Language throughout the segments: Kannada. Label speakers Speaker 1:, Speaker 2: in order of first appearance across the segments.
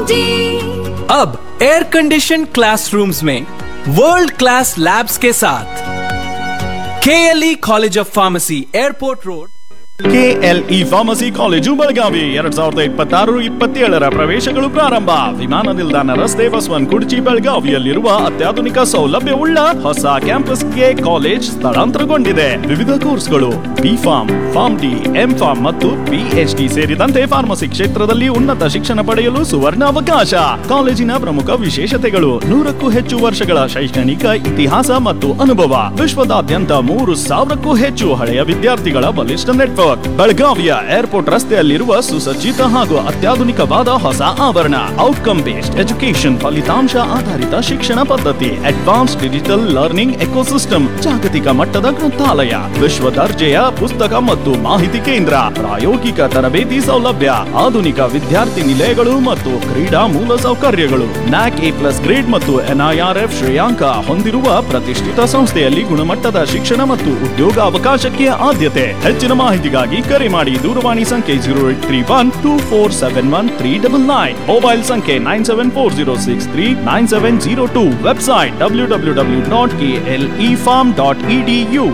Speaker 1: डी
Speaker 2: अब एयर कंडीशन क्लासरूम्स में वर्ल्ड क्लास लैब्स के साथ के college of pharmacy airport road
Speaker 3: K L E pharmacy college Belagavi ಎರಡ್ ಸಾವಿರದ ಇಪ್ಪತ್ತಾರು ಇಪ್ಪತ್ತೇಳರ ಪ್ರವೇಶಗಳು ಪ್ರಾರಂಭ ವಿಮಾನ ನಿಲ್ದಾಣ ರಸ್ತೆ ಬಸವನ್ ಕುರ್ಚಿ ಬೆಳಗಾವಿಯಲ್ಲಿರುವ ಅತ್ಯಾಧುನಿಕ ಸೌಲಭ್ಯವುಳ್ಳ ಹೊಸ ಕ್ಯಾಂಪಸ್ಗೆ ಕಾಲೇಜ್ ಸ್ಥಳಾಂತರಗೊಂಡಿದೆ ವಿವಿಧ ಕೋರ್ಸ್ಗಳು B pharm pharm D M pharm ಮತ್ತು ಪಿಎಚ್ಡಿ ಸೇರಿದಂತೆ ಫಾರ್ಮಸಿ ಕ್ಷೇತ್ರದಲ್ಲಿ ಉನ್ನತ ಶಿಕ್ಷಣ ಪಡೆಯಲು ಸುವರ್ಣ ಅವಕಾಶ ಕಾಲೇಜಿನ ಪ್ರಮುಖ ವಿಶೇಷತೆಗಳು ನೂರಕ್ಕೂ ಹೆಚ್ಚು ವರ್ಷಗಳ ಶೈಕ್ಷಣಿಕ ಇತಿಹಾಸ ಮತ್ತು ಅನುಭವ ವಿಶ್ವದಾದ್ಯಂತ ಮೂರು ಸಾವಿರಕ್ಕೂ ಹೆಚ್ಚು ಹಳೆಯ ವಿದ್ಯಾರ್ಥಿಗಳ ಬಲಿಷ್ಠ ನೆಟ್ವರ್ಕ್ ಬೆಳಗಾವಿಯ ಏರ್ಪೋರ್ಟ್ ರಸ್ತೆಯಲ್ಲಿರುವ ಸುಸಜ್ಜಿತ ಹಾಗೂ ಅತ್ಯಾಧುನಿಕವಾದ ಹೊಸ ಆವರಣ ಔಟ್ಕಮ್ ಬೇಸ್ಡ್ ಎಜುಕೇಶನ್ ಫಲಿತಾಂಶ ಆಧಾರಿತ ಶಿಕ್ಷಣ ಪದ್ಧತಿ ಅಡ್ವಾನ್ಸ್ ಡಿಜಿಟಲ್ ಲರ್ನಿಂಗ್ ಎಕೋಸಿಸ್ಟಮ್ ಜಾಗತಿಕ ಮಟ್ಟದ ಗ್ರಂಥಾಲಯ ವಿಶ್ವ ದರ್ಜೆಯ ಪುಸ್ತಕ ಮತ್ತು ಮಾಹಿತಿ ಕೇಂದ್ರ ಪ್ರಾಯೋಗಿಕ ತರಬೇತಿ ಸೌಲಭ್ಯ ಆಧುನಿಕ ವಿದ್ಯಾರ್ಥಿ ನಿಲಯಗಳು ಮತ್ತು ಕ್ರೀಡಾ ಮೂಲ ಸೌಕರ್ಯಗಳು ನ್ಯಾಕ್ ಎ ಪ್ಲಸ್ ಗ್ರೇಡ್ ಮತ್ತು ಎನ್ಐಆರ್ಎಫ್ ಶ್ರೇಯಾಂಕ ಹೊಂದಿರುವ ಪ್ರತಿಷ್ಠಿತ ಸಂಸ್ಥೆಯಲ್ಲಿ ಗುಣಮಟ್ಟದ ಶಿಕ್ಷಣ ಮತ್ತು ಉದ್ಯೋಗ ಅವಕಾಶಕ್ಕೆ ಆದ್ಯತೆ ಹೆಚ್ಚಿನ ಮಾಹಿತಿಗಾಗಿ ಕರೆ ಮಾಡಿ ದೂರವಾಣಿ ಸಂಖ್ಯೆ zero eight three one two four seven one three double nine mobile ಸಂಖ್ಯೆ nine seven four zero six three nine seven zero two website W W W dot K L E pharm dot E D U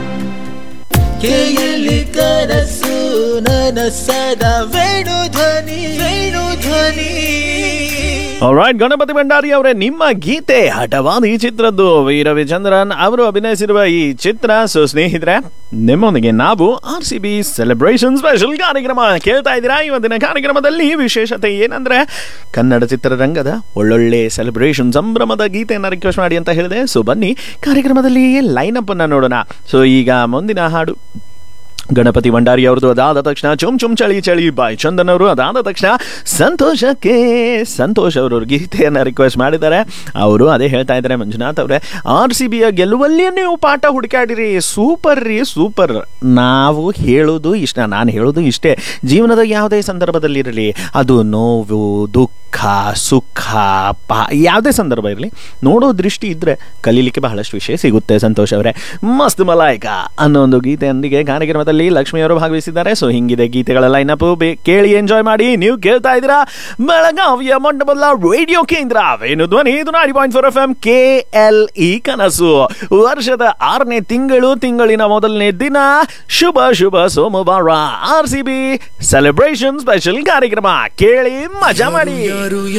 Speaker 4: ಕೇಳಿ ಕನಸು ನನಸದ ವೇಣು ಧ್ವನಿ ವೇಣು ಧ್ವನಿ
Speaker 3: ರೈಟ್ ಗಣಪತಿ ಭಂಡಾರಿ ಅವರೇ ನಿಮ್ಮ ಗೀತೆ ಹಠವಾದಿ ಚಿತ್ರದ್ದು ವಿ ರವಿಚಂದ್ರನ್ ಅವರು ಅಭಿನಯಿಸಿರುವ ಈ ಚಿತ್ರ ಸೊ ಸ್ನೇಹಿತರೆ ನಿಮ್ಮೊಂದಿಗೆ ನಾವು R C B celebration special ಕಾರ್ಯಕ್ರಮ ಕೇಳ್ತಾ ಇದ್ದೀರಾ ಇವತ್ತಿನ ಕಾರ್ಯಕ್ರಮದಲ್ಲಿ ವಿಶೇಷತೆ ಏನಂದ್ರೆ ಕನ್ನಡ ಚಿತ್ರರಂಗದ ಒಳ್ಳೊಳ್ಳೆ ಸೆಲೆಬ್ರೇಷನ್ ಸಂಭ್ರಮದ ಗೀತೆಯನ್ನು ರಿಕ್ವೆಸ್ಟ್ ಮಾಡಿ ಅಂತ ಹೇಳಿದೆ ಸೊ ಬನ್ನಿ ಕಾರ್ಯಕ್ರಮದಲ್ಲಿ ಲೈನ್ ಅಪ್ ಅನ್ನ ನೋಡೋಣ ಸೊ ಈಗ ಮುಂದಿನ ಹಾಡು ಗಣಪತಿ ಭಂಡಾರಿ ಅವ್ರದ್ದು ಅದಾದ ತಕ್ಷಣ ಚುಮ್ ಚುಮ್ ಚಳಿ ಚಳಿ ಬಾಯ್ ಚಂದನ್ ಅವರು ಅದಾದ ತಕ್ಷಣ ಸಂತೋಷಕ್ಕೆ ಸಂತೋಷ್ ಅವರು ಗೀತೆಯನ್ನು ರಿಕ್ವೆಸ್ಟ್ ಮಾಡಿದ್ದಾರೆ ಅವರು ಅದೇ ಹೇಳ್ತಾ ಇದ್ದಾರೆ ಮಂಜುನಾಥ್ ಅವರೇ ಆರ್ ಸಿ ಬಿಯ ಗೆಲುವಲ್ಲಿ ನೀವು ಪಾಠ ಹುಡುಕಾಡಿರಿ ಸೂಪರ್ ರೀ ಸೂಪರ್ ನಾವು ಹೇಳೋದು ಇಷ್ಟ ನಾನು ಹೇಳೋದು ಇಷ್ಟೇ ಜೀವನದ ಯಾವುದೇ ಸಂದರ್ಭದಲ್ಲಿರಲಿ ಅದು ನೋವು ದುಃಖ ಸುಖ ಪಾ ಯಾವುದೇ ಸಂದರ್ಭ ಇರಲಿ ನೋಡೋ ದೃಷ್ಟಿ ಇದ್ರೆ ಕಲೀಲಿಕ್ಕೆ ಬಹಳಷ್ಟು ವಿಷಯ ಸಿಗುತ್ತೆ ಸಂತೋಷ್ ಅವರೇ ಮಸ್ತ್ ಮಲಾಯ್ಕ ಅನ್ನೋ ಒಂದು ಗೀತೆಯೊಂದಿಗೆ ಕಾರ್ಯಕ್ರಮದಲ್ಲಿ ಲಕ್ಷ್ಮಿಯವರು ಭಾಗವಹಿಸಿದ್ದಾರೆ ಸೊ ಹಿಂಗಿದೆ ಗೀತೆಗಳ ಲೈನಪ್ ಕೇಳಿ ಎಂಜಾಯ್ ಮಾಡಿ ನೀವು ಕೇಳ್ತಾ ಇದ್ದೀರಾ ಬೆಳಗಾವಿಯ ಮೊಂಡಬಲ್ಲ ರೇಡಿಯೋ ಕೇಂದ್ರ ವೇಣು ಧ್ವನಿ ಇದು ninety point four F M K L E ಕನಸು ವರ್ಷದ ಆರನೇ ತಿಂಗಳು ತಿಂಗಳಿನ ಮೊದಲನೇ ದಿನ ಶುಭ ಶುಭ ಸೋಮವಾರ R C B celebration special ಕಾರ್ಯಕ್ರಮ ಕೇಳಿ ಮಜಾ ಮಾಡಿ
Speaker 4: ಯಾರು